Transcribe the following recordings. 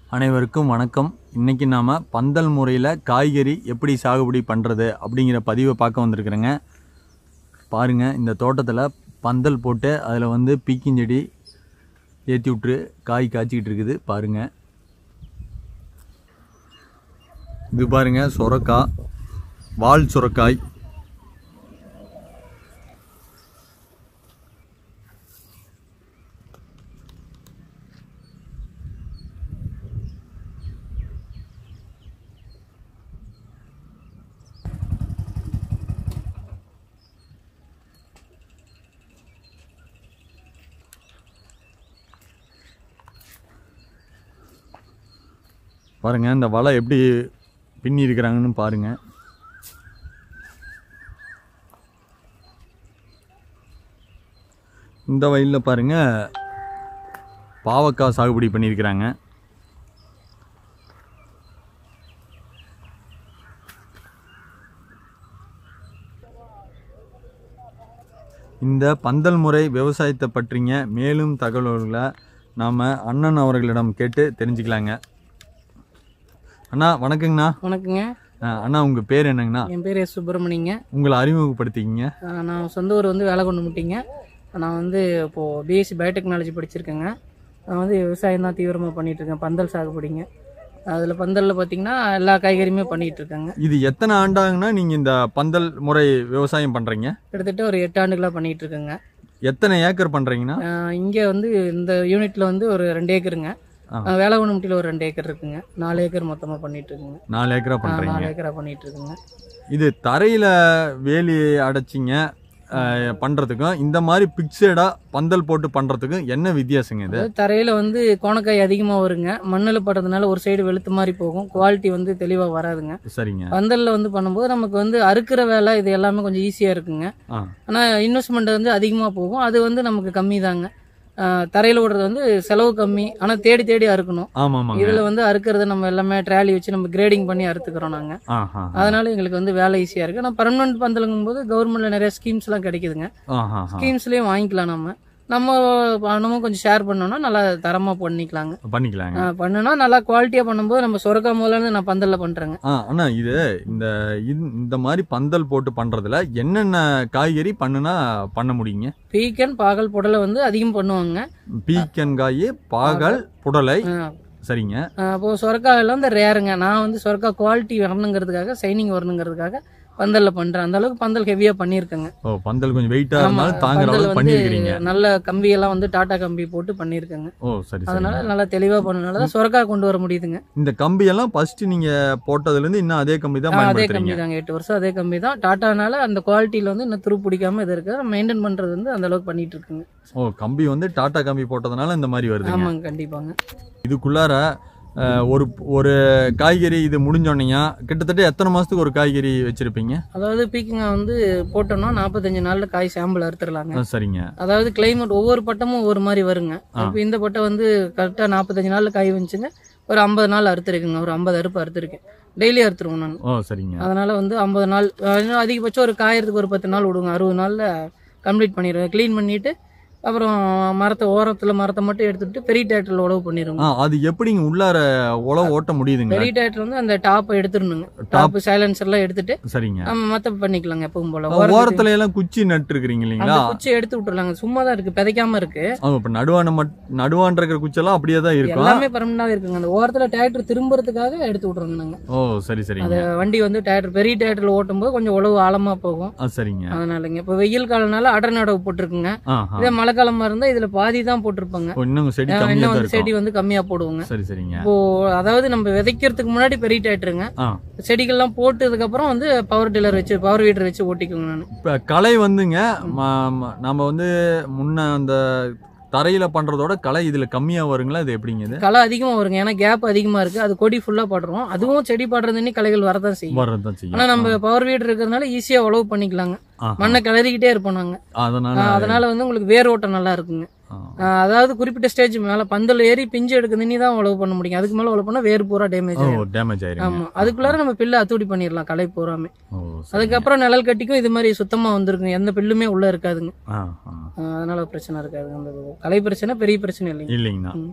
அனைவருக்கும் வணக்கம் இன்னைக்கு நாம் பந்தல் முறையில் காய்கறி எப்படி சாகுபடி பண்ணுறது அப்படிங்கிற பதிவை பார்க்க வந்திருக்கிறேங்க பாருங்கள் இந்த தோட்டத்தில் பந்தல் போட்டு அதில் வந்து பீக்கிஞ்செடி ஏற்றி விட்டு காய் காய்ச்சிக்கிட்டு இருக்குது பாருங்கள் இது பாருங்கள் சுரக்காய் வால் சுரக்காய் பாருங்க இந்த வலை எப்படி பின்னி இருக்கிறாங்கன்னு பாருங்க இந்த வயலில் பாருங்க பாவக்காய் சாகுபடி பண்ணியிருக்கிறாங்க இந்த பந்தல் முறை விவசாயத்தை பற்றிங்க மேலும் தகவல்களை நாம் அண்ணன் அவர்களிடம் கேட்டு தெரிஞ்சுக்கலாங்க அண்ணா வணக்கங்கண்ணா வணக்கங்க அஹ் அண்ணா உங்கள் பேர் என்னங்கண்ணா என் பேர் எஸ் சுப்பிரமணியங்க உங்களை அறிமுகப்படுத்திக்கிங்க ஆஹ் நான் சொந்த ஊர் வந்து வேலை கொண்டு முட்டிங்க நான் வந்து இப்போது பிஎஸ்சி பயோடெக்னாலஜி படிச்சிருக்கேங்க நான் வந்து விவசாயம் தான் தீவிரமாக பண்ணிட்டு இருக்கேன் பந்தல் சாகுபடிங்க அதில் பந்தலில் பார்த்தீங்கன்னா எல்லா காய்கறியுமே பண்ணிட்டு இருக்கேங்க இது எத்தனை ஆண்டாங்கண்ணா நீங்கள் இந்த பந்தல் முறை விவசாயம் பண்ணுறீங்க கிட்டத்தட்ட ஒரு எட்டு ஆண்டுகளாக பண்ணிட்டு இருக்கேங்க எத்தனை ஏக்கர் பண்ணுறீங்கண்ணா இங்கே வந்து இந்த யூனிட்டில் வந்து ஒரு ரெண்டு ஏக்கருங்க ஆ. ஆஹ் வேலை கொண்டு முட்டியில் ஒரு ரெண்டு ஏக்கர் இருக்குங்க நாலு ஏக்கர் மொத்தமாக பண்ணிட்டு இருக்குங்க நாலு ஏக்கரா ஆஹ் பண்ணுறீங்க நாலு ஏக்கரா பண்ணிட்டு இருக்குங்க இது தரையில் வேலி அடைச்சிங்க அஹ், பண்ணுறதுக்கும் இந்த மாதிரி பிக்சடாக பந்தல் போட்டு பண்ணுறதுக்கும் என்ன வித்தியாசங்க இது அதாவது தரையில வந்து கோணக்காய் அதிகமாக வருங்க மண்ணில் படுறதுனால ஒரு சைடு வெளுத்து மாதிரி போகும் குவாலிட்டி வந்து தெளிவாக வராதுங்க சரிங்க பந்தல்ல வந்து பண்ணும்போது நமக்கு வந்து அறுக்கிற வேலை இது எல்லாமே கொஞ்சம் ஈஸியாக இருக்குங்க ஆ ஆனால் இன்வெஸ்ட்மெண்ட் வந்து அதிகமாக போகும் அது வந்து நமக்கு கம்மி தாங்க தரையில் ஓடுறது வந்து செலவு கம்மி ஆனால் தேடி தேடி அறுக்கணும் ஆமாம் ஆமாங்க இதில் வந்து அறுக்கிறது நம்ம எல்லாமே ட்ராலி வச்சு நம்ம கிரேடிங் பண்ணி அறுத்துக்கிறோம் நாங்கள் ஆஹா அதனால எங்களுக்கு வந்து வேலை ஈஸியாக இருக்குது ஆனால் பர்மனன்ட் பந்தலுங்கும் போது கவர்மெண்ட்ல நிறைய ஸ்கீம்ஸ்லாம் கிடைக்குதுங்க ஆஹா ஸ்கீம்ஸ்லேயும் வாங்கிக்கலாம் நம்ம நம்ம பணமும் கொஞ்சம் ஷேர் பண்ணோம்னா நல்லா தரமாக பண்ணிக்கலாங்க பண்ணிக்கலாங்க ஆ, பண்ணுனா நல்லா குவாலிட்டியாக பண்ணும்போது நம்ம சுரக்கா முதல்ல நான் பந்தலில் பண்ணுறேங்க ஆ அண்ணா இது இந்த இது- இந்த மாதிரி பந்தல் போட்டு பண்ணுறதுல என்னென்ன காய்கறி பண்ணுனா பண்ண முடியுங்க பீக்கன் பாகல் புடலை வந்து அதிகம் பண்ணுவாங்க பீக்கங்காய் பாகல் புடலை ஆ, சரிங்க ஆ, இப்போ சுரக்காயெல்லாம் வந்து ரேருங்க நான் வந்து சுரக்கா குவாலிட்டி வரணுங்கிறதுக்காக சைனிங் வரணுங்கிறதுக்காக பந்தலில் பண்ணுறேன் அந்த அளவுக்கு பந்தல் ஹெவியாக பண்ணியிருக்கேங்க ஓ பந்தல் கொஞ்சம் வெயிட்டா ஆமா, இருந்தாலும் தாங்குற பந்தல் அளவுக்கு வந்து பண்ணிருக்கிறீங்க நல்ல கம்பியெல்லாம் வந்து டாடா கம்பி போட்டு பண்ணியிருக்கேங்க ஓ சரி அதனால சரி நல்லா தெளிவாக பண்ணனால தான் சுரக்கா கொண்டு வர முடியுதுங்க இந்த கம்பி எல்லாம் ஃபர்ஸ்ட் நீங்க போட்டதுல இருந்து இன்னும் அதே கம்பி தான் ஆ, அதே பயன்படுத்துறீங்க கம்பி தாங்க எட்டு வருஷம் அதே கம்பி தான் டாட்டானால அந்த குவாலிட்டியில் வந்து இன்னும் துரு பிடிக்காம இது இருக்கு மெயின்டைன் பண்ணுறது வந்து அந்த அளவுக்கு பண்ணிட்டு இருக்குங்க ஓ கம்பி வந்து டாடா கம்பி போட்டதுனால இந்த மாதிரி வருதுங்க ஆமாங்க கண்டிப்பாங்க இதுக்குள்ளார அஹ், ஒரு ஒரு காய்கறி இது முடிஞ்சோடனேயா கிட்டத்தட்ட எத்தனை மாசத்துக்கு ஒரு காய்கறி வச்சிருப்பீங்க அதாவது பீக்கிங்க வந்து போட்டோம்னா நாற்பத்தஞ்சு நாள்ல காய் சாம்பிள் அறுத்துடலாங்க ஆ, சரிங்க அதாவது கிளைமேட் ஒவ்வொரு பட்டமும் ஒவ்வொரு மாதிரி வருங்க ஆ. இப்போ இந்த பட்டம் வந்து கரெக்டாக நாற்பத்தஞ்சு நாள்ல காய் வந்துச்சுங்க ஒரு ஐம்பது நாள் அறுத்துருக்குங்க ஒரு ஐம்பது அறுப்பு அறுத்துருக்கேன் டெய்லி அறுத்துருவோம் நான் ஓ சரிங்க அதனால வந்து ஐம்பது நாள் அஹ் இன்னும் அதிகபட்சம் ஒரு காயறதுக்கு ஒரு பத்து நாள் விடுங்க அறுபது நாள்ல கம்ப்ளீட் பண்ணிடுவேன் க்ளீன் பண்ணிட்டு அப்புறம் மரத்தை ஓரத்துல மரத்தை மட்டும் எடுத்துட்டு பெரிய டேட்டரில் உழவு பண்ணிடுவோங்க ஆ அது எப்படிங்க உள்ளார உழவு ஓட்ட முடியுதுங்க பெரிய டேட்டர் வந்து அந்த டாப்பை எடுத்துடணுங்க டாப் சைலன்சர்லாம் எடுத்துட்டு சரிங்க நம்ம மத்த பண்ணிக்கலாங்க எப்பவும் போல ஆ, ஓரத்துக்கு- ஓரத்துல எல்லாம் குச்சி நட்டு இருக்கிறீங்க அந்த இல்லைங்களா குச்சியை எடுத்து விட்டுறலாங்க சும்மா தான் இருக்கு விதைக்காம இருக்கு ஆமா இப்ப நடுவான மட் நடுவான் இருக்கிற குச்செல்லாம் அப்படியே தான் இருக்கும் எல்லாமே பர்மனண்டாவே இருக்குங்க அந்த ஓரத்துல டிராக்டர் திரும்புறதுக்காக எடுத்து விட்டுறோங்க நாங்க ஓ சரி அது சரிங்க வண்டி வந்து டிராக்டர் பெரிய டிராக்டர்ல ஓட்டும் போது கொஞ்சம் உழவு ஆழமா போகும் ஆ சரிங்க அதனாலங்க இப்போ வெயில் காலனால அடர் நடவு போட்டிருக்குங்க ஆஹா இதே மழை காலமா இருந்தா இதுல பாதி தான் போட்டிருப்பாங்க ஓ, இன்னும் செடி அஹ் கம்மியா இன்னும் தான் வந்து செடி இருக்கும் வந்து கம்மியா போடுவோங்க சரி சரிங்க இப்போ அதாவது நம்ம விதைக்கிறதுக்கு முன்னாடி பெரிய டிராக்டருங்க ஆ செடிகள்லாம் போட்டதுக்கு அப்புறம் வந்து பவர் டில்லர் வச்சு பவர் வீடர் வச்சு ஓட்டிக்குங்க நான் இப்ப களை வந்துங்க ம- ம- நாம வந்து முன்ன அந்த தரையில பண்றதோட களை இதுல கம்மியா வருங்களா இது எப்படிங்க இது களை அதிகமா வருங்க ஏன்னா கேப் அதிகமா இருக்கு அது கொடி ஃபுல்லா படுறோம் அதுவும் செடி படுறது இன்னி களைகள் வரதான் செய்யும் வர்றதுதான் செய்யும் ஆனா நம்ம பவர் வீடர் இருக்கிறதுனால ஈஸியா உழவு பண்ணிக்கலாங்க ஆஹா. மண்ணை கிளறிக்கிட்டே இருப்போம் நாங்க அதனால ஆஹ் அதனால வந்து உங்களுக்கு வேர் ஓட்டம் நல்லா இருக்குங்க ஆ. ஆஹ் அதாவது குறிப்பிட்ட ஸ்டேஜ் மேல பந்தல் ஏறி பிஞ்சு எடுக்குது நீ தான் உழவு பண்ண முடியும் அதுக்கு மேல உழவு பண்ணா வேர் பூரா டேமேஜ் ஓ ஆகும் டேமேஜ் ஆயிருங்க ஆமா அதுக்குள்ளார நம்ம பில்லை அத்தூடி பண்ணிடலாம் களை பூராமே ஓ சரிங்க. அதுக்கப்புறம் நிழல் கட்டிக்கும் இது மாதிரி சுத்தமா வந்திருக்குங்க எந்த பில்லுமே உள்ள இருக்காதுங்க ஆ, ஆ. ஆஹ் அதனால பிரச்சனை இருக்காது அந்த களை பிரச்சனை பெரிய பிரச்சனை இல்லைங்க இல்லைங்கண்ணா ம்.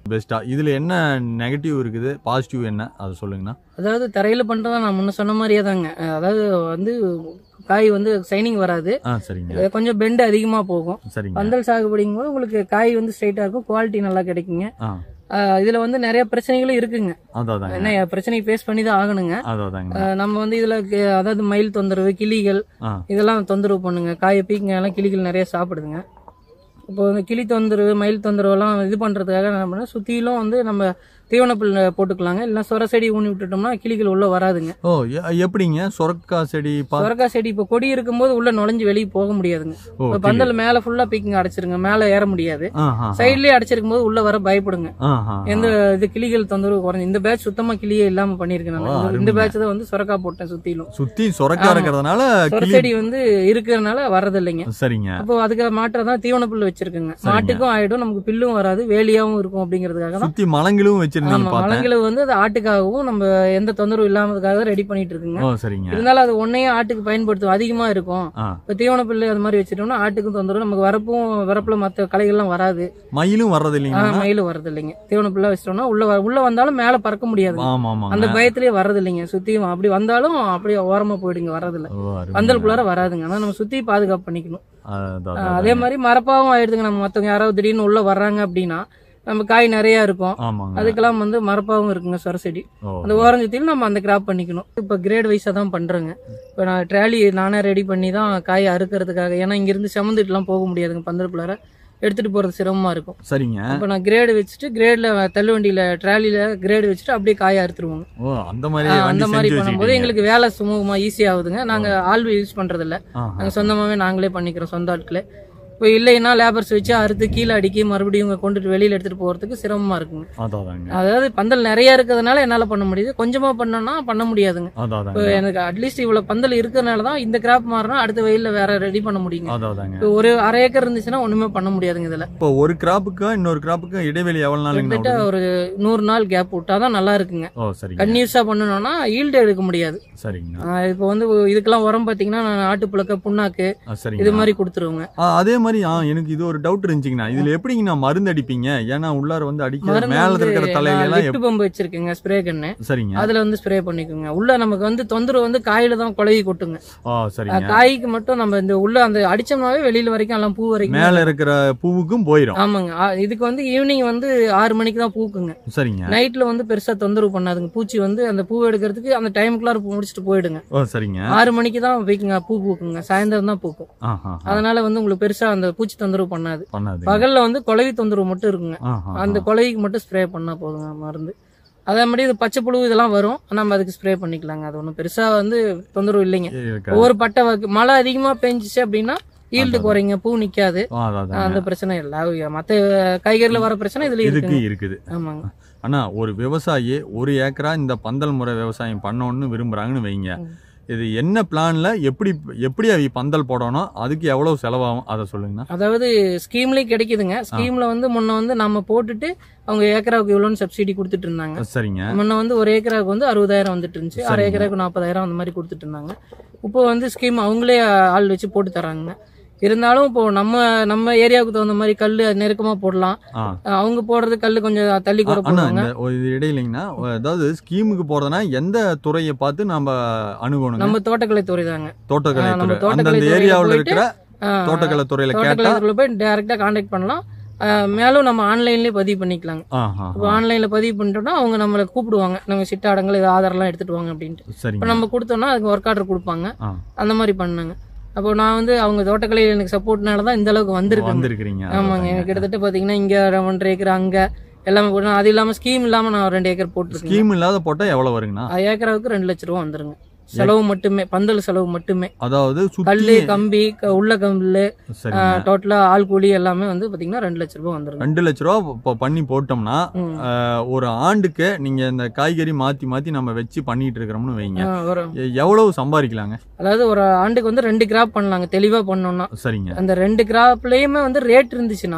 பெஸ்ட்டா இதுல என்ன நெகட்டிவ் இருக்குது பாசிட்டிவ் என்ன அதை சொல்லுங்கண்ணா அதாவது தரையில பண்றதா நான் முன்ன சொன்ன மாதிரியே தாங்க அஹ் அதாவது வந்து காய் வந்து சைனிங் வராது ஆ சரிங்க அஹ் கொஞ்சம் பெண்ட் அதிகமா போகும் சரிங்க பந்தல் சாகுபடிங்கும் போது உங்களுக்கு காய் வந்து ஸ்ட்ரைட்டா இருக்கும் குவாலிட்டி நல்லா கிடைக்குங்க ஆ அஹ் இதுல வந்து நிறைய பிரச்சனைகளும் இருக்குங்க அதாதாங்க என்ன பிரச்சனை ஃபேஸ் பண்ணி தான் ஆகணுங்க அதாதாங்க அஹ் நம்ம வந்து இதுல கே- அதாவது மயில் தொந்தரவு கிளிகள் ஆ இதெல்லாம் தொந்தரவு பண்ணுங்க காயை பீக்கங்க எல்லாம் கிளிகள் நிறைய சாப்பிடுதுங்க இப்போ வந்து கிளி தொந்தரவு மயில் தொந்தரவு எல்லாம் இது பண்றதுக்காக என்ன பண்ண சுத்திலும் வந்து நம்ம தீவனப்புல் போட்டுக்கலாங்க இல்லைன்னா சொர செடி ஊனி விட்டுட்டோம்னா கிளிகள் உள்ள வராதுங்க ஓ எ- எப்படிங்க சொரக்கா செடி பா சொரக்காய் செடி இப்போ கொடி இருக்கும்போது உள்ள நுழைஞ்சு வெளியே போக முடியாதுங்க ஓ இப்போ பந்தல் மேல ஃபுல்லா பீக்கிங் அடைச்சிருங்க மேல ஏற முடியாது ஆஹா சைட்லயே அடைச்சிருக்கும் போது உள்ள வர பயப்படுங்க ஆஹா எந்த இது கிளிகள் தொந்தரவு குறைஞ்சு இந்த பேட்ச் சுத்தமா கிளியே இல்லாம பண்ணிருக்கேன் நான் ஓ, இந்த- இந்த பேட்ச் தான் வந்து சொரக்கா போட்டேன் சுத்திலும் சுத்தி சொரக்கா ஆமா. இருக்கிறதுனால சொர கிளி செடி வந்து இருக்கிறதுனால வர்றது இல்லைங்க சரிங்க அப்போ அதுக்கு மாற்றம் தான் தீவன புல் வச்சிருக்குங்க மாட்டுக்கும் ஆயிடும் நமக்கு பில்லும் வராது வேலியாவும் இருக்கும் அப்படிங்கிறதுக்காக தான் சுத்தி மலங்களும் வச்சிருந்தீங்க ஆமா பார்த்தேன் மலங்கிழவு வந்து அது ஆட்டுக்காகவும் நம்ம எந்த தொந்தரவும் இல்லாமதுக்காக ரெடி பண்ணிட்டு இருக்குங்க ஓ சரிங்க இருந்தாலும் அது ஒன்னையும் ஆட்டுக்கு பயன்படுத்தும் அதிகமா இருக்கும் ஆ இப்போ தீவன புல்லு அது மாதிரி வச்சிட்டோம்னா ஆட்டுக்கும் தொந்தரவு நமக்கு வரப்பும் வரப்புல மற்ற களைகள்லாம் வராது மயிலும் வர்றது ஆ, இல்லைங்களா மயிலும் வர்றது இல்லைங்க தீவன புல்லா வச்சிட்டோம்னா உள்ள வ- உள்ள வந்தாலும் மேல பறக்க முடியாது ஆமா ஆமாங்க அந்த பயத்திலேயே வர்றது இல்லைங்க சுத்தியும் அப்படி வந்தாலும் அப்படியே ஓரமா போயிடுங்க வர்றதில்ல ஓ, அருமைங்க. பந்தலுக்குள்ளார வராதுங்க ஆனா நம்ம சுத்தி பாதுகாப்பு பண்ணிக்கணும் அதான், ஆ, அதான், அதே மாதிரி மரப்பாவும் ஆயிடுதுங்க நம்ம மத்தவங்க யாராவது திடீர்னு உள்ள வர்றாங்க அப்படின்னா நம்ம காய் நிறைய இருக்கும் ஆமாங்க அதுக்கெல்லாம் வந்து மரப்பாவும் இருக்குங்க சொரசெடி ஓ அந்த ஓரஞ்சத்தில் நம்ம அந்த கிராப் பண்ணிக்கணும் இப்போ கிரேட் வைஸாக தான் பண்ணுறேங்க இப்போ நான் ட்ராலி நானே ரெடி பண்ணி தான் காய் அறுக்கிறதுக்காக ஏன்னா இங்கேருந்து செமந்துட்டுலாம் போக முடியாதுங்க பந்தலுக்குள்ளார எடுத்துகிட்டு போகிறது சிரமமாக இருக்கும் சரிங்க இப்போ நான் கிரேடு வச்சுட்டு கிரேடில் தள்ளு வண்டியில் ட்ராலியில் கிரேடு வச்சுட்டு அப்படியே காயை அறுத்துருவோங்க ஓ அந்த மாதிரி ஆ, வண்டி அந்த மாதிரி செஞ்சு பண்ணும்போது வச்சுக்கிட்டீங்க. எங்களுக்கு வேலை சுமூகமாக ஈஸியாக ஆகுதுங்க நாங்கள் ஆள் யூஸ் பண்ணுறதில்ல ஆஹா. நாங்கள் சொந்தமாகவே நாங்களே பண்ணிக்கிறோம் சொந்த ஆட்களே இப்போ இல்லைன்னா லேபர்ஸ் வச்சு அறுத்து கீழே அடிக்கி மறுபடியும் இவங்க கொண்டுட்டு வெளியில் எடுத்துகிட்டு போகிறதுக்கு சிரமமாக இருக்குங்க அதாதாங்க அதாவது பந்தல் நிறைய இருக்கிறதுனால என்னால் பண்ண முடியுது கொஞ்சமாக பண்ணோம்னா பண்ண முடியாதுங்க இப்போ அதாதாங்க எனக்கு அட்லீஸ்ட் இவ்வளவு பந்தல் இருக்கிறதுனால தான் இந்த கிராப் மாறினா அடுத்த வெயில்ல வேற ரெடி பண்ண முடியுங்க அதாதாங்க இப்போ ஒரு அரை ஏக்கர் இருந்துச்சுன்னா ஒண்ணுமே பண்ண முடியாதுங்க இதுல இப்போ ஒரு கிராப்புக்கும் இன்னொரு கிராப்புக்கும் இடைவெளி எவ்வளவு நாளுங்க கிட்டத்தட்ட ஒரு நூறு நாள் கேப் விட்டாதான் நல்லா இருக்குங்க ஓ சரிங்க கன்யூஸா பண்ணணும்னா ஈல்டு எடுக்க முடியாது சரிங்க ஆஹ் இப்போ வந்து இதுக்கெல்லாம் உரம் பாத்தீங்கன்னா நான் ஆட்டுப்புழுக்க புண்ணாக்கு ஆ, இது சரிங்க மாதிரி கொடுத்துருவோங்க ஆ, அதே மாதிரி ஆ எனக்கு இது ஒரு டவுட் இருந்துச்சுங்கண்ணா இதுல எப்படிங்கண்ணா மருந்து அடிப்பீங்க ஏன்னா உள்ளார வந்து அடிக்கிற மருந்து மேல வந்து இருக்கிற தலையில எல்லாம் லிஃப்ட் பம்பு வச்சிருக்கேங்க ஸ்ப்ரே கன்னு எப்- சரிங்க அதுல வந்து ஸ்ப்ரே பண்ணிக்கோங்க உள்ள நமக்கு வந்து தொந்தரவு வந்து காயில தான் குழவி கொட்டுங்க ஆ சரிங்க ஆஹ் காய்க்கு மட்டும் நம்ம இந்த உள்ள அந்த அடிச்சோம்னாவே வெளியில வரைக்கும் எல்லாம் பூ வரைக்கும் மேல இருக்கிற பூவுக்கும் போயிடும் ஆமாங்க ஆ, இதுக்கு வந்து ஈவினிங் வந்து ஆறு மணிக்கு தான் பூக்குங்க சரிங்க நைட்ல வந்து பெருசா தொந்தரவு பண்ணாதுங்க பூச்சி வந்து அந்த பூ எடுக்கிறதுக்கு அந்த டைமுக்குள்ளார பூ முடிச்சுட்டு போயிடுங்க ஓ சரிங்க ஆறு மணிக்கு தான் பூக்குங்க பூ பூக்குங்க சாயந்தரம் தான் பூக்கும் ஆஹா அதனால வந்து உங்களுக்கு பெருசா அந்த பூச்சி தொந்தரவு பண்ணாது பண்ணாது பகல்ல வந்து குளவி தொந்தரவு மட்டும் இருக்குங்க ஆஹா அந்த குளவிக்கு மட்டும் ஸ்ப்ரே பண்ணா போதுங்க மருந்து அதே மாதிரி இது பச்சை புழு இதெல்லாம் வரும் நம்ம அதுக்கு ஸ்ப்ரே பண்ணிக்கலாங்க அது ஒன்றும் பெருசா வந்து தொந்தரவு இல்லைங்க இருக்கா ஒவ்வொரு பட்டை வகை- மழை அதிகமா பெஞ்சிச்சு அப்படின்னா ஈல்டு குறைங்க பூ நிக்காது ஆ, அதான் அந்த பிரச்சனை இல்ல மத்த காய்கறில வர பிரச்சனை இதுல இதுக்கு இருக்குங்க இருக்குது ஆமாங்க ஆனா ஒரு விவசாயி ஒரு ஏக்கரா இந்த பந்தல் முறை விவசாயம் பண்ணணும்னு விரும்புறாங்கன்னு வைங்க ம். இது என்ன பிளான்ல எப்படி எப்படி அவங்க பந்தல் போடணும் அதுக்கு எவ்வளவு செலவாகும் அதை சொல்லுங்கண்ணா அதாவது ஸ்கீம்லயும் கிடைக்குதுங்க ஸ்கீம்ல வந்து முன்ன வந்து நம்ம போட்டுட்டு அவங்க ஏக்கராவுக்கு இவ்வளோன்னு சப்சிடி கொடுத்துட்டு இருந்தாங்க சரிங்க முன்ன வந்து ஒரு ஏக்கராவுக்கு வந்து அறுபதாயிரம் வந்துட்டு இருந்துச்சு அரை சரிங்க. ஏக்கராவுக்கு நாற்பதாயிரம் அந்த மாதிரி கொடுத்துட்டு இருந்தாங்க இப்போ வந்து ஸ்கீம் அவங்களே ஆள் வச்சு போட்டு தராங்க இருந்தாலும் இப்போ நம்ம நம்ம ஏரியாவுக்கு தகுந்த மாதிரி கல் நெருக்கமா போடலாம் ஆ அஹ் அவங்க போடுறது கல் கொஞ்சம் தள்ளி கூட அண்ணா போடுவாங்க இந்த ஒரு இது இடையிலைங்கண்ணா அதாவது ஸ்கீமுக்கு போறதுனா எந்த துறையை பார்த்து நம்ம அணுகணுங்க நம்ம தோட்டக்கலை துறை தாங்க தோட்டக்கலை ஆ, நம்ம துறை தோட்டக்கலை அந்தந்த துறையில ஏரியாவில் போயிட்டு, இருக்கிற அஹ் தோட்டக்கலை துறையில கேட்டா தோட்டக்கலை துறையில போய் டைரக்டா கான்டாக்ட் பண்ணலாம் அஹ் மேலும் நம்ம ஆன்லைன்லயே பதிவு பண்ணிக்கலாங்க ஆஹா இப்போ ஆன்லைன்ல பதிவு பண்ணிட்டோம்னா அவங்க நம்மளை கூப்பிடுவாங்க நம்ம சிட்டாடங்கள் இது ஆதாரெல்லாம் எடுத்துட்டு வாங்க அப்படின்ட்டு இப்போ சரிங்க நம்ம கொடுத்தோம்னா அதுக்கு ஒர்க் ஆர்டர் கொடுப்பாங்க ஆ. அந்த மாதிரி பண்ணாங்க அப்போ நான் வந்து அவங்க தோட்டக்கலையில் எனக்கு சப்போர்ட்னால தான் இந்த அளவுக்கு வந்திருக்கேன் வந்திருக்கிறீங்க ஆமாங்க எனக்கு கிட்டத்தட்ட பாத்தீங்கன்னா இங்க ஒன்றரை ஏக்கர் அங்க எல்லாமே போட்டு அது இல்லாம ஸ்கீம் இல்லாம நான் ரெண்டு ஏக்கர் போட்டிருக்கேன் ஸ்கீம் இல்லாத போட்டா எவ்வளவு வருங்கண்ணா அது ஏக்கராவுக்கு ரெண்டு லட்ச ரூபா வந்துருங்க செலவு மட்டுமே பந்தல் செலவு மட்டுமே அதாவது கல்லு சுத்தி கம்பி க- உள்ள கம்பு சரிங்க டோட்டலா ஆள் கூலி எல்லாமே வந்து பாத்தீங்கன்னா ரெண்டு லட்ச ரூபா வந்துருங்க ரெண்டு லட்ச ரூபா இப்போ பண்ணி போட்டோம்னா ம். அஹ், ஒரு ஆண்டுக்கு நீங்க இந்த காய்கறி மாத்தி மாத்தி நம்ம வச்சு பண்ணிட்டு இருக்கிறோம்னு வைங்க ஆ, வரும் எ- எவ்வளவு சம்பாதிக்கலாங்க அதாவது ஒரு ஆண்டுக்கு வந்து ரெண்டு கிராப் பண்ணலாங்க தெளிவா பண்ணோம்னா சரிங்க அந்த ரெண்டு கிராப்லயுமே வந்து ரேட் இருந்துச்சுன்னா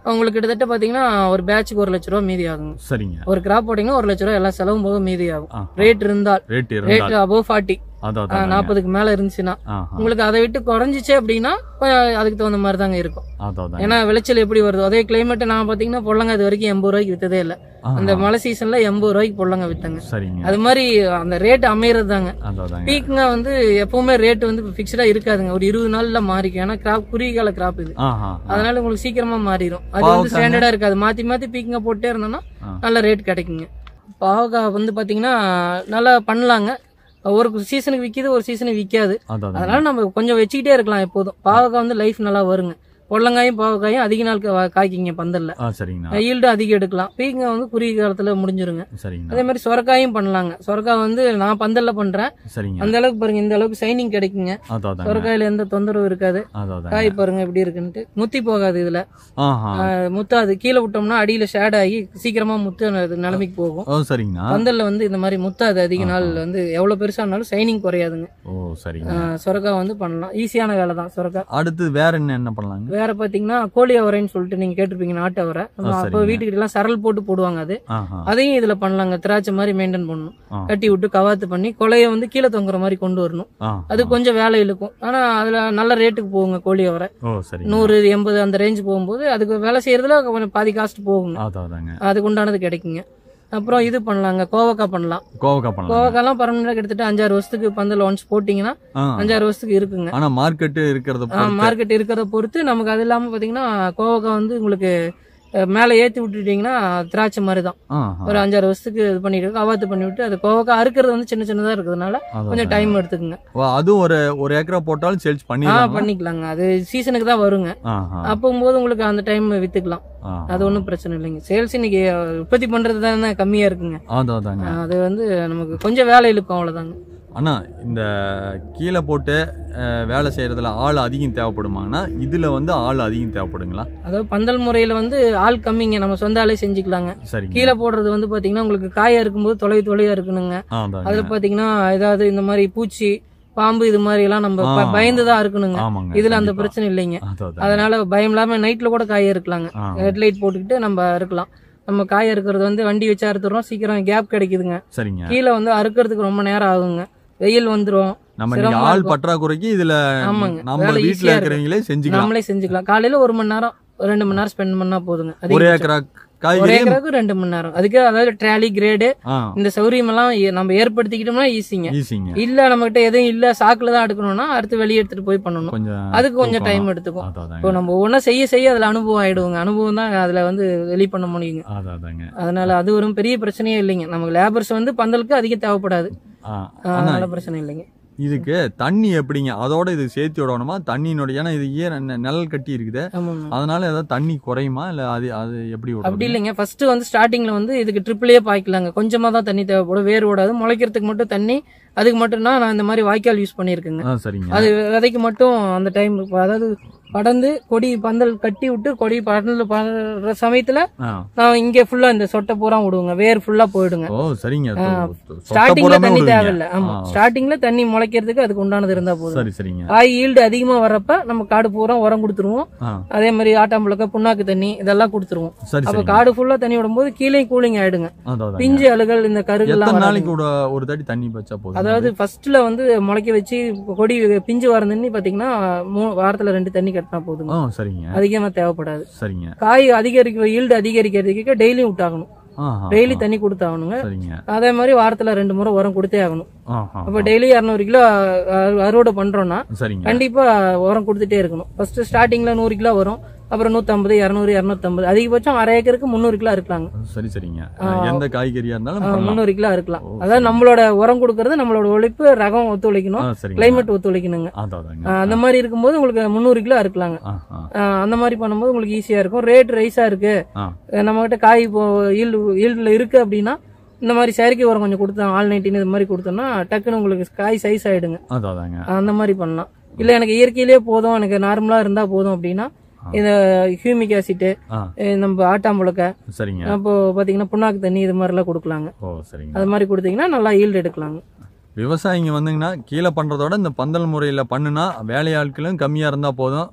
உங்களுக்கு கிட்டத்தட்ட பாத்தீங்கன்னா ஒரு பேட்சுக்கு ஒரு லட்ச ரூபா மீதி ஆகுங்க சரிங்க ஒரு கிராப் போட்டீங்கன்னா ஒரு லட்ச ரூபா எல்லா செலவும் போக மீதி ஆகும் ஆ, ரேட் இருந்தால் ரேட் ரேட் இருந்தால் அபவ் ஃபார்ட்டி அதான் அதான் நாற்பதுக்கு மேல இருந்துச்சுன்னா ஆஹா, உங்களுக்கு அதை விட்டு குறைஞ்சிச்சு அப்படின்னா கொஞ்சம் அதுக்கு தகுந்த மாதிரி தாங்க இருக்கும் அதான் அதான் ஏன்னா விளைச்சல் எப்படி வருதோ அதே கிளைமேட் நான் பாத்தீங்கன்னா பொள்ளங்க அது வரைக்கும் எண்பது ரூபாய்க்கு வித்ததே இல்ல ஆஹா, அந்த மழை சீசன்ல எண்பது ரூபாய்க்கு பொள்ளங்க வித்தாங்க சரிங்க அது மாதிரி அந்த ரேட் அமையறது தாங்க அதான் அதாங்க பீக்குங்க வந்து எப்பவுமே ரேட் வந்து ஃபிக்ஸ்டா இருக்காதுங்க ஒரு இருபது நாள்ல மாறிக்கும் ஏன்னா கிராப் குறுகிய கால கிராப் இது ஆஹா அதனால உங்களுக்கு சீக்கிரமா மாறிடும் அது வந்து பாவக்காங்க? ஸ்டாண்டர்டா இருக்காது மாத்தி மாத்தி பீக்குங்க போட்டே இருந்தோம்னா ஆ. நல்ல ரேட் கிடைக்குங்க பாவக்காய் வந்து பாத்தீங்கன்னா நல்லா பண்ணலாங்க ஒரு சீசனுக்கு விற்கிது ஒரு சீசனுக்கு விற்காது அதான் அதான் அதனால நம்ம கொஞ்சம் வச்சுக்கிட்டே இருக்கலாம் எப்போதும் பாவக்காய் வந்து லைஃப் நல்லா வருங்க பொள்ளங்காயும் பாவக்காயும் அதிக நாள் கா- காய்க்குங்க பந்தல்ல ஆ சரிங்கண்ணா ஈல்டு அதிகம் எடுக்கலாம் பீங்க வந்து குறுகிய காலத்துல முடிஞ்சிருங்க சரிங்கண்ணா அதே மாதிரி சொரக்காயும் பண்ணலாங்க சொரக்காய் வந்து நான் பந்தல்ல பண்றேன் சரிங்க அந்த அளவுக்கு பாருங்க இந்த அளவுக்கு சைனிங் கிடைக்குங்க அதான் அதாங்க சொரக்காயில எந்த தொந்தரவும் இருக்காது அதான் அதாங்க காய் பாருங்க எப்படி இருக்குன்ட்டு முத்தி போகாது இதுல ஆஹா ஆஹ் முத்தாது கீழே விட்டோம்னா அடியில ஷேட் ஆகி சீக்கிரமா முத்து அது நிலைமைக்கு போகும் ஓ சரிங்கண்ணா பந்தல்ல வந்து இந்த மாதிரி முத்தாது அதிக நாள் வந்து எவ்வளவு பெருசானாலும் சைனிங் குறையாதுங்க ஓ சரிங்க ஆஹ் சொரக்காய் வந்து பண்ணலாம் ஈஸியான வேலை தான் சொரக்காய் அடுத்து வேற என்ன என்ன பண்ணலாங்க வேற பாத்தீங்கன்னா கோழி அவரைன்னு சொல்லிட்டு நீங்க கேட்டிருப்பீங்க நாட்டு அவரை நம்ம ஆ, அப்போ சரிங்க. வீட்டுக்கிட்ட எல்லாம் சரல் போட்டு போடுவாங்க அது ஆஹா அதையும் இதுல பண்ணலாங்க திராட்சை மாதிரி மெயின்டைன் பண்ணணும் ஆ. கட்டி விட்டு கவாத்து பண்ணி கொலைய வந்து கீழே தொங்குற மாதிரி கொண்டு வரணும் ஆ அது கொஞ்சம் வேலை இழுக்கும் ஆனா அதுல நல்ல ரேட்டுக்கு போகுங்க கோழி அவரை ஓ சரிங்க நூறு எண்பது அந்த ரேஞ்ச் போகும்போது அதுக்கு வேலை செய்யறதுல கொஞ்சம் பாதி காஸ்ட் போகுங்க அதான் அதாங்க அதுக்கு உண்டானது கிடைக்குங்க அப்புறம் இது பண்ணலாங்க கோவக்காய் பண்ணலாம் கோவக்காய் பண்ணலாம் கோவக்காய்லாம் பரமனண்டா கிட்டத்தட்ட அஞ்சாறு வருஷத்துக்கு பந்தல் ஒன்ஸ் போட்டீங்கன்னா ஆ அஞ்சாறு வருஷத்துக்கு இருக்குங்க ஆனா மார்க்கெட் இருக்கிறத பொறுத்து- மார்க்கெட் இருக்கிறத பொறுத்து நமக்கு அது இல்லாம பாத்தீங்கன்னா கோவக்காய் வந்து உங்களுக்கு அஹ், மேலே ஏத்தி விட்டுட்டீங்கன்னா திராட்சை மாதிரி தான் ஆஹா ஒரு அஞ்சாறு வருஷத்துக்கு இது பண்ணிட்டு கவாத்து பண்ணி விட்டு அது கோவக்காய் அறுக்கிறது வந்து சின்ன சின்னதா இருக்கிறதுனால அதான் கொஞ்சம் அதாங்க. டைம் எடுத்துக்குங்க ஓ, அதுவும் ஒரு ஒரு ஏக்கரா போட்டாலும் சேல்ஸ் ஆ பண்ணிடலாம் பண்ணிக்கலாங்க அது சீசனுக்கு தான் வருங்க ஆஹா அப்போகும்போது உங்களுக்கு அந்த டைம் வித்துக்கலாம் ஆஹா. அது ஒன்றும் பிரச்சனை இல்லைங்க சேல்ஸ் இன்னைக்கு அஹ், உற்பத்தி பண்றது தானே கம்மியா இருக்குங்க அதான் அதாங்க அஹ், அது வந்து நமக்கு கொஞ்சம் வேலை இழுக்கும் அவ்வளவுதாங்க அண்ணா இந்த கீழே போட்டு அஹ், வேலை செய்யறதுல ஆள் அதிகம் தேவைப்படுமாங்கன்னா இதுல வந்து ஆள் அதிகம் தேவைப்படுங்களா அதாவது பந்தல் முறையில வந்து ஆள் கம்மிங்க நம்ம சொந்த ஆளே செஞ்சுக்கலாங்க சரிங்க கீழே போடுறது வந்து பாத்தீங்கன்னா உங்களுக்கு காயா இருக்கும்போது தொலை தொலையா இருக்கணுங்க ஆ, அதாங்க. அதுல பாத்தீங்கன்னா ஏதாவது இந்த மாதிரி பூச்சி பாம்பு இது மாதிரி எல்லாம் நம்ம ஆ. ப- பயந்துதான் இருக்கணுங்க ஆமாங்க இதுல அந்த கண்டிப்பா. பிரச்சனை இல்லைங்க அதான் அதாங்க. அதனால பயம் இல்லாம நைட்ல கூட காய இருக்கலாங்க ஆ, ஹெட்லைட் போட்டுக்கிட்டு நம்ம இருக்கலாம் நம்ம காய இருக்கிறது வந்து வண்டி வச்சு அறுத்துறோம் சீக்கிரம் கேப் கிடைக்குதுங்க சரிங்க கீழே வந்து அறுக்கிறதுக்கு ரொம்ப நேரம் ஆகுங்க வெயில் வந்துரும் நம்ம நீங்க சிரமமா ஆள் இருக்கும். பற்றாக்குறைக்கு இதுல ஆமாங்க. நம்ம வேலை வீட்டுல easy-ஆ இருக்கு. இருக்கிறவங்களே செஞ்சுக்கலாம் நம்மளே செஞ்சுக்கலாம் காலையில ஒரு மணி நேரம் ஒரு ரெண்டு மணி நேரம் ஸ்பெண்ட் பண்ணா போதுங்க ஒரு அதிகபட்சம். ஏக்கரா ஒரு காய்கறி ஏக்கருக்கு ரெண்டு மணி நேரம் அதுக்கு அதாவது ட்ராலி கிரேடு ஆ இந்த சௌரியம் எல்லாம் ஏ- நம்ம ஏற்படுத்திக்கிட்டோம்னா ஈஸிங்க ஈஸிங்க இல்ல நம்ம கிட்ட எதுவும் இல்ல சாக்குல தான் எடுக்கணும்னா அடுத்து வெளியே எடுத்துட்டு போய் பண்ணணும் கொஞ்சம் அதுக்கு கொஞ்சம் தூக்கம். டைம் எடுத்துக்கும் அதான் அதாங்க. இப்போ நம்ம ஒவ்வொன்றா செய்ய செய்ய அதுல அனுபவம் ஆயிடுவோங்க அனுபவம் தான் அதுல வந்து வெளி பண்ண முடியுங்க அதான் அதாங்க அதனால அது ஒரு பெரிய பிரச்சனையே இல்லைங்க நமக்கு லேபர்ஸ் வந்து பந்தலுக்கு அதிகம் தேவைப்படாது ஆ, ஆஹ் ஆனா அதனால பிரச்சனை இல்லைங்க இதுக்கு தண்ணி எப்படிங்க அதோட இது சேர்த்து விடணுமா தண்ணியினுடைய ஏன்னா இது ஈர நெ- நிழல் கட்டி இருக்குது ஆமாங்க அதனால ஏதாவது தண்ணி குறையுமா இல்ல அது அது எப்படி அப்படி விடுறது இல்லைங்க ஃபர்ஸ்ட் வந்து ஸ்டார்டிங்ல வந்து இதுக்கு ட்ரிபிளே பாய்க்கலாங்க கொஞ்சமா தான் தண்ணி தேவைப்படும் வேர் ஓடாது முளைக்கிறதுக்கு மட்டும் தண்ணி அதுக்கு மட்டும்தான் நான் இந்த மாதிரி வாய்க்கால் யூஸ் பண்ணியிருக்கேங்க ஆ சரிங்க அது விதைக்கு மட்டும் அந்த டைம் அதாவது படர்ந்து கொடி பந்தல் கட்டி விட்டு கொடி படர்ந்து படுற சமயத்துல ஆ. நான் இங்க ஃபுல்லா இந்த சொட்டை பூரா விடுவேங்க வேர் ஃபுல்லா போயிடுங்க ஓ சரிங்க ஆ, தொ- தொ- சொட்டை ஸ்டார்டிங்ல போடாம தண்ணி விடுவீங்க. தேவையில்ல ஆமா ஆ, ஸ்டார்டிங்ல தண்ணி முளைக்கிறதுக்கு அதுக்கு உண்டானது இருந்தா போதும் சரி சரிங்க காய் ஈல்டு அதிகமா வர்றப்ப நம்ம காடு பூரா உரம் கொடுத்துருவோம் ஆ, அதே மாதிரி ஆட்டாம்புழக்க புண்ணாக்கு தண்ணி இதெல்லாம் கொடுத்துருவோம் சரி அப்ப சரி காடு ஃபுல்லா தண்ணி விடும்போது கீழே கூலிங் ஆயிடுங்க அதான் அதாங்க. பிஞ்சு அழுகல் இந்த கருகெல்லாம் எத்தனை வராதுங்க. நாளைக்கு கூட ஒரு தாட்டி தண்ணி வச்சா போதும் அதாவது ஃபர்ஸ்ட்ல வந்து முளைக்க வச்சு கொடி பிஞ்சு வர தண்ணி பாத்தீங்கன்னா மூணு வாரத்துல ரெண்டு தண்ணி கட்டினா போதுங்க ஆ சரிங்க அதிகமா தேவைப்படாது சரிங்க காய் அதிகரிக்க ஈல்டு அதிகரிக்கிறதுக்கு டெய்லியும் விட்டாகணும் ஆஹா, டெய்லி ஆ, தண்ணி கொடுத்தாகணுங்க சரிங்க அதே மாதிரி வாரத்துல ரெண்டு முறை உரம் கொடுத்தே ஆகணும் ஆஹா, அப்ப டெய்லி இரநூறு கிலோ அஹ், அறுவடை பண்றோம்னா சரிங்க கண்டிப்பா உரம் கொடுத்துட்டே இருக்கணும் ஃபர்ஸ்ட் ஸ்டார்டிங்ல நூறு கிலோ வரும் அப்புறம் நூத்தம்பது இரநூறு இரநூத்தம்பது அதிகபட்சம் அரை ஏக்கருக்கு முந்நூறு கிலோ இருக்கலாங்க சரி சரிங்க ஆ. எந்த காய்கறியா இருந்தாலும் ஆஹ், பண்ணலாம். முந்நூறு கிலோ இருக்கலாம் ஓ, அதாவது நம்மளோட உரம் கொடுக்கறது நம்மளோட உழைப்பு ரகம் ஒத்துழைக்கணும் ஆ, சரிங்க கிளைமேட் ஒத்துழைக்கணுங்க அதான் அதாங்க. ஆஹ், அந்த மாதிரி இருக்கும்போது உங்களுக்கு முந்நூறு கிலோ இருக்கலாங்க ஆஹா, ஆஹ், அந்த மாதிரி பண்ணும்போது உங்களுக்கு ஈஸியா இருக்கும் ரேட் ரைஸா இருக்கு ஆ. நம்ம கிட்ட காய் இப்போ ஈல்டு ஈல்டுல இருக்கு அப்படின்னா இந்த மாதிரி செயற்கை உரம் கொஞ்சம் கொடுத்தோம் ஆல் நைன்டீன் இது மாதிரி கொடுத்தோம்னா டக்குன்னு உங்களுக்கு காய் சைஸ் ஆயிடுங்க அதான் அதாங்க. அந்த மாதிரி பண்ணலாம் இல்ல எனக்கு இயற்கையிலேயே போதும் எனக்கு நார்மலா இருந்தா போதும் அப்படின்னா ஆ. இந்த ஹியூமிக் ஆசிட் ஆ, நம்ம ஆட்டாம்புழக்க சரிங்க அப்போ பாத்தீங்கன்னா புண்ணாக்கு தண்ணி இது மாதிரிலாம் கொடுக்கலாங்க ஓ சரிங்க அது மாதிரி கொடுத்தீங்கன்னா நல்லா ஈல்டு எடுக்கலாங்க விவசாயிங்க வந்தீங்கன்னா கீழே பண்றதோட இந்த பந்தல் முறையில பண்ணுனா வேலையாட்களும் கம்மியா இருந்தா போதும்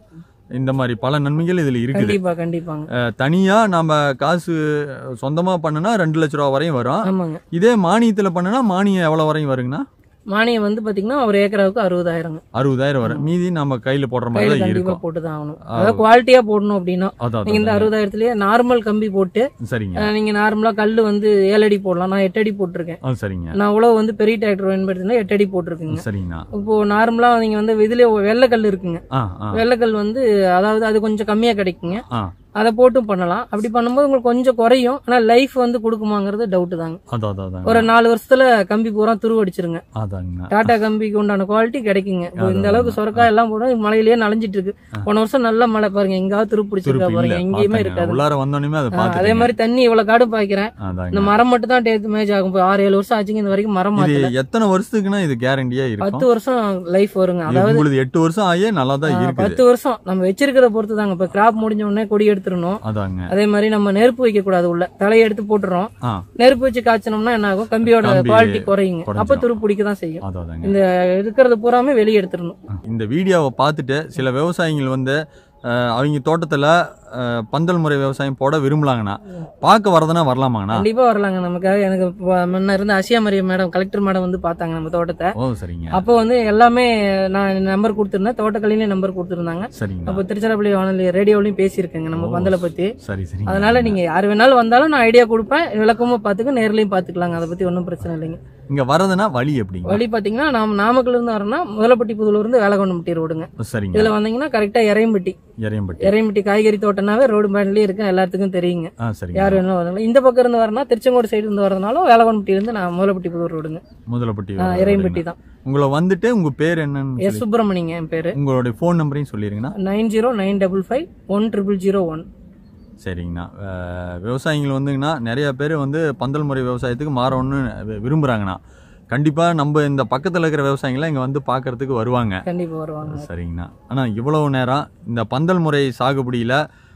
இந்த மாதிரி பல நன்மைகள் இதில் இருக்குது கண்டிப்பா கண்டிப்பாங்க அஹ், தனியா நம்ம காசு சொந்தமா பண்ணுனா ரெண்டு லட்ச ரூபா வரையும் வரும் ஆமாங்க இதே மானியத்துல பண்ணுனா மானியம் எவ்வளவு வரையும் வருங்கண்ணா மானியம் வந்து பாத்தீங்கன்னா ஒரு ஏக்கராவுக்கு அறுபதாயிரங்க அறுபதாயிரம் வரும் மீதி நம்ம கையில போடுற மாதிரி கையில தான் கண்டிப்பா இருக்கும் போட்டு தான் ஆகணும் அதாவது குவாலிட்டியா போடணும் அப்படின்னா அதான் நீங்க இந்த அதான். அறுபதாயிரத்துலயே நார்மல் கம்பி போட்டு சரிங்க அஹ், நீங்க நார்மலா கல்லு வந்து ஏழு அடி போடலாம் நான் எட்டு அடி போட்டிருக்கேன் ஆ சரிங்க நான் உழவு வந்து பெரிய டிராக்டர் பயன்படுத்தினா எட்டு அடி போட்டிருக்குங்க சரிங்கண்ணா இப்போ நார்மலா நீங்க வந்து இதுல வெள்ளைக்கல் இருக்குங்க ஆ ஆ வெள்ளைக்கல் வந்து அதாவது அது கொஞ்சம் கம்மியா கிடைக்குங்க ஆ அதை போட்டும் பண்ணலாம் அப்படி பண்ணும்போது உங்களுக்கு கொஞ்சம் குறையும் ஆனா லைஃப் வந்து கொடுக்குமாங்கிறது டவுட் தாங்க அதான் அதான் அதாங்க. ஒரு நாலு வருஷத்துல கம்பி பூரா துருவடிச்சிருங்க அதாங்கண்ணா டாடா கம்பிக்கு உண்டான குவாலிட்டி கிடைக்குங்க இப்போ இந்த அளவுக்கு சொரக்காய் எல்லாம் போட மழையிலேயே நனைஞ்சிட்டு இருக்கு போன வருஷம் நல்ல மழை பாருங்க எங்காவது துரு பிடிச்சிருக்கா துருப்பு பாருங்க இல்ல எங்கேயுமே பார்த்தாங்க. இருக்காது உள்ளார வந்தோடனே அதை ஆ, அதே பார்த்து மாதிரி தண்ணி இவ்வளவு காடு பாய்க்கிறேன் இந்த அதாங்க மரம் மட்டும் தான் டேத் மேஜ் ஆகும் இப்போ ஆறு ஏழு வருஷம் ஆச்சுங்க இந்த வரைக்கும் மரம் இது மாத்தல எத்தனை வருஷத்துக்குன்னா இது கேரண்டியா இருக்கும் பத்து வருஷம் லைஃப் வருங்க அதாவது உங்களுக்கு எட்டு வருஷம் ஆகியே நல்லா தான் ஆ, இருக்குது பத்து வருஷம் நம்ம வச்சிருக்கிறத பொறுத்து தாங்க இப்ப கிராப் முடிஞ்ச உடனே கொடி எடுத்துடணும் அதாங்க அதே மாதிரி நம்ம நெருப்பு வைக்க கூடாது உள்ள தலையை எடுத்து போட்டுறோம் ஆ நெருப்பு வச்சு காய்ச்சனோம்னா என்ன ஆகும் கம்பியோட கம்பி குவாலிட்டி குறையுங்க குறைஞ்சிரும். அப்ப துரு பிடிக்க தான் செய்யும் அதான் அதாங்க இந்த இருக்கிறது பூராமே வெளியே எடுத்துடணும் இந்த வீடியோவை பார்த்துட்டு சில விவசாயிகள் வந்து அஹ், அவங்க தோட்டத்தில் பந்தல் முறை விவசாயம் போட விரும்பலாங்கண்ணா பார்க்க வரதுன்னா வரலாமாங்கண்ணா கண்டிப்பா வரலாங்க நமக்காக எனக்கு இப்ப முன்ன இருந்த Asiya Mariyam madam collector madam வந்து பார்த்தாங்க நம்ம தோட்டத்தை ஓ சரிங்க அப்போ வந்து எல்லாமே நான் நம்பர் கொடுத்துருந்தேன் தோட்டக்கலையிலே நம்பர் கொடுத்துருந்தாங்க சரிங்கண்ணா அப்போ திருச்சிராப்பள்ளி வானொலி ரேடியோலையும் பேசியிருக்கேங்க நம்ம ஓ, பந்தலை பத்தி சரி சரி அதனால நீங்க யார் வேணாலும் வந்தாலும் நான் ஐடியா கொடுப்பேன் விளக்கமும் பார்த்துக்க நேர்லயும் பார்த்துக்கலாங்க அதை பத்தி ஒன்றும் பிரச்சனை இல்லைங்க இங்க வரதுன்னா வழி எப்படிங்க வழி பாத்தீங்கன்னா நாம நாமக்கல்ல இருந்து வரோம்னா முதலப்பட்டி புதூர்ல இருந்து வேலகொண்டம்பட்டி ரோடுங்க சரிங்க இதுல வந்தீங்கன்னா கரெக்டா இறையம்பட்டி எறையம்பட்டி இறையம்பட்டி காய்கறி தோட்டம்னாவே ரோடு பேண்ட்லயே இருக்கு எல்லாத்துக்கும் தெரியுங்க ஆ சரிங்க யார் வேணாலும் வரலாம் இந்த பக்கம் இருந்து வரனா திருச்செங்கோடு சைடு இருந்து வரதுனாலும் வேலகொண்டப்பட்டி இருந்து நான் முதலப்பட்டி புதூர் ரோடுங்க முதலப்பட்டி ஆ, இறையம்பட்டி தான் உங்களை வந்துட்டு உங்க பேர் என்னன்னு எஸ் சுப்பிரமணிங்க என் பேரு சொல்லி- உங்களுடைய ஃபோன் நம்பரையும் சொல்லிருங்கண்ணா nine zero nine double five one triple zero one சரிங்கண்ணா அஹ், விவசாயிகள் வந்துங்கண்ணா நிறைய பேர் வந்து பந்தல் முறை விவசாயத்துக்கு மாறணும்னு வி- விரும்புறாங்கண்ணா கண்டிப்பாக நம்ம இந்த பக்கத்தில் இருக்கிற விவசாயிகள்லாம் இங்கே வந்து பார்க்கறதுக்கு வருவாங்க கண்டிப்பா வருவாங்க சரிங்கண்ணா ஆனால் இவ்வளவு நேரம் இந்த பந்தல் முறை சாகுபடியில்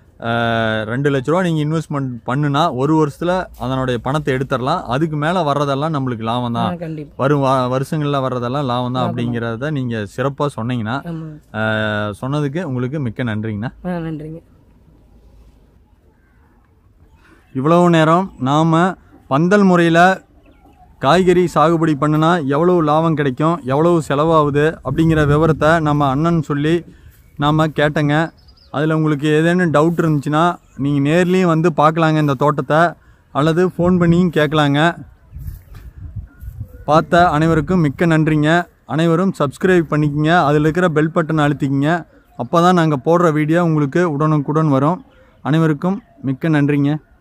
ரெண்டு லட்ச ரூபா நீங்கள் இன்வெஸ்ட்மெண்ட் பண்ணுனா ஒரு வருஷத்தில் அதனுடைய பணத்தை எடுத்துடலாம் அதுக்கு மேலே வர்றதெல்லாம் நம்மளுக்கு லாபம் ஆ, தான் கண்டிப்பா வரும் வா- வருஷங்களில் வர்றதெல்லாம் லாபம் தான் லாபம் தான். அப்படிங்கிறத நீங்கள் சிறப்பாக சொன்னீங்கன்னா ஆமாங்க அஹ், சொன்னதுக்கு உங்களுக்கு மிக்க நன்றிங்கண்ணா ஆ, நன்றிங்க இவ்வளவு நேரம் நாம் பந்தல் முறையில் காய்கறி சாகுபடி பண்ணுனா எவ்வளவு லாபம் கிடைக்கும் எவ்வளவு செலவாகுது அப்படிங்கிற விவரத்தை நம்ம அண்ணன் சொல்லி நாம் கேட்டங்க அதில் உங்களுக்கு ஏதேனும் டவுட் இருந்துச்சுன்னா நீங்கள் நேர்லேயும் வந்து பார்க்கலாங்க இந்த தோட்டத்தை அல்லது ஃபோன் பண்ணியும் கேட்கலாங்க பார்த்த அனைவருக்கும் மிக்க நன்றிங்க அனைவரும் சப்ஸ்கிரைப் பண்ணிக்கங்க அதில் இருக்கிற பெல் பட்டன் அழுத்திக்கிங்க அப்போ தான் நாங்கள் போடுற வீடியோ உங்களுக்கு உடனுக்குடன் வரும் அனைவருக்கும் மிக்க நன்றிங்க